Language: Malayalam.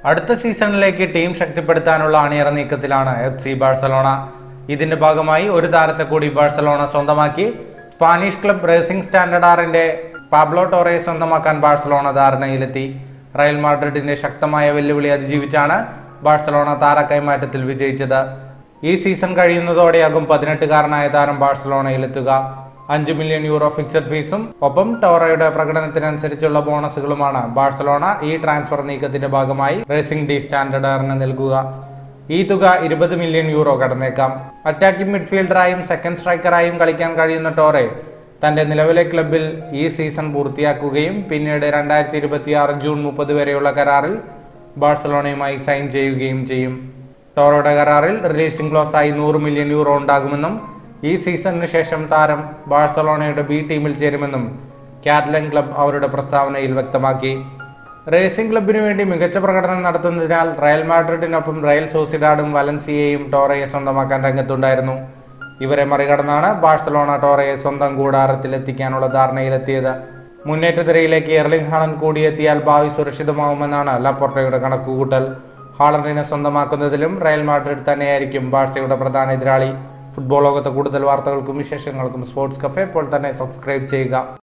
അടുത്ത സീസണിലേക്ക് ടീം ശക്തിപ്പെടുത്താനുള്ള അണിയറ നീക്കത്തിലാണ് എഫ് സി ബാഴ്സലോണ ഇതിന്റെ ഭാഗമായി ഒരു താരത്തെ കൂടി ബാഴ്സലോണ സ്വന്തമാക്കി സ്പാനിഷ് ക്ലബ് റേസിംഗ് സ്റ്റാൻഡർഡ് ആറിന്റെ പാബ്ലോ ടോറയെ സ്വന്തമാക്കാൻ ബാഴ്സലോണ ധാരണയിലെത്തി റയൽ മാഡ്രിഡിന്റെ ശക്തമായ വെല്ലുവിളി അതിജീവിച്ചാണ് ബാഴ്സലോണ താര കൈമാറ്റത്തിൽ വിജയിച്ചത് ഈ സീസൺ കഴിയുന്നതോടെയാകും പതിനെട്ടുകാരനായ താരം ബാഴ്സലോണയിലെത്തുക അഞ്ച് മില്യൺ യൂറോ ഫിക്സഡ് ഫീസും ഒപ്പം ടോറയുടെ പ്രകടനത്തിനനുസരിച്ചുള്ള ബോണസുകളുമാണ് ബാഴ്സലോണ ഈ ട്രാൻസ്ഫർ നീക്കത്തിന്റെ ഭാഗമായി റേസിംഗ് ഡി സ്റ്റാൻഡേർഡിന് നൽകുക ഈ തുക ഇരുപത് മില്യൺ യൂറോ കടന്നേക്കാം അറ്റാക്കിംഗ് മിഡ്ഫീൽഡറായും സെക്കൻഡ് സ്ട്രൈക്കറായും കളിക്കാൻ കഴിയുന്ന ടോറെ തന്റെ നിലവിലെ ക്ലബിൽ ഈ സീസൺ പൂർത്തിയാക്കുകയും പിന്നീട് രണ്ടായിരത്തി ഇരുപത്തിയാറ് ജൂൺ മുപ്പത് വരെയുള്ള കരാറിൽ ബാഴ്സലോണയുമായി സൈൻ ചെയ്യുകയും ചെയ്യും ടോറോയുടെ കരാറിൽ റിലീസിംഗ് ക്ലോസ് ആയി നൂറ് മില്യൺ യൂറോ ഉണ്ടാകുമെന്നും ഈ സീസണിന് ശേഷം താരം ബാഴ്സലോണയുടെ ബി ടീമിൽ ചേരുമെന്നും കാറ്റലൻ ക്ലബ് അവരുടെ പ്രസ്താവനയിൽ വ്യക്തമാക്കി റേസിംഗ് ക്ലബിനു വേണ്ടി മികച്ച പ്രകടനം നടത്തുന്നതിനാൽ റയൽ മാഡ്രിഡിനൊപ്പം റയൽ സോസിഡാഡും വലൻസിയയും ടോറയെ സ്വന്തമാക്കാൻ രംഗത്തുണ്ടായിരുന്നു ഇവരെ മറികടന്നാണ് ബാഴ്സലോണ ടോറയെ സ്വന്തം കൂടാരത്തിൽ എത്തിക്കാനുള്ള ധാരണയിലെത്തിയത് മുന്നേറ്റ നിരയിലേക്ക് എർലിംഗ് ഹാളൻ കൂടിയെത്തിയാൽ ഭാവി സുരക്ഷിതമാവുമെന്നാണ് ലപ്പോർട്ടയുടെ കണക്കുകൂട്ടൽ ഹാളണ്ടിനെ സ്വന്തമാക്കുന്നതിലും റയൽ മാഡ്രിഡ് തന്നെയായിരിക്കും ബാഴ്സയുടെ പ്രധാന എതിരാളി ഫുട്ബോൾ ലോകത്തെ കൂടുതൽ വാർത്തകൾക്കും വിശേഷങ്ങൾക്കും സ്പോർട്സ് കഫേ ഇപ്പോൾ തന്നെ സബ്സ്ക്രൈബ് ചെയ്യുക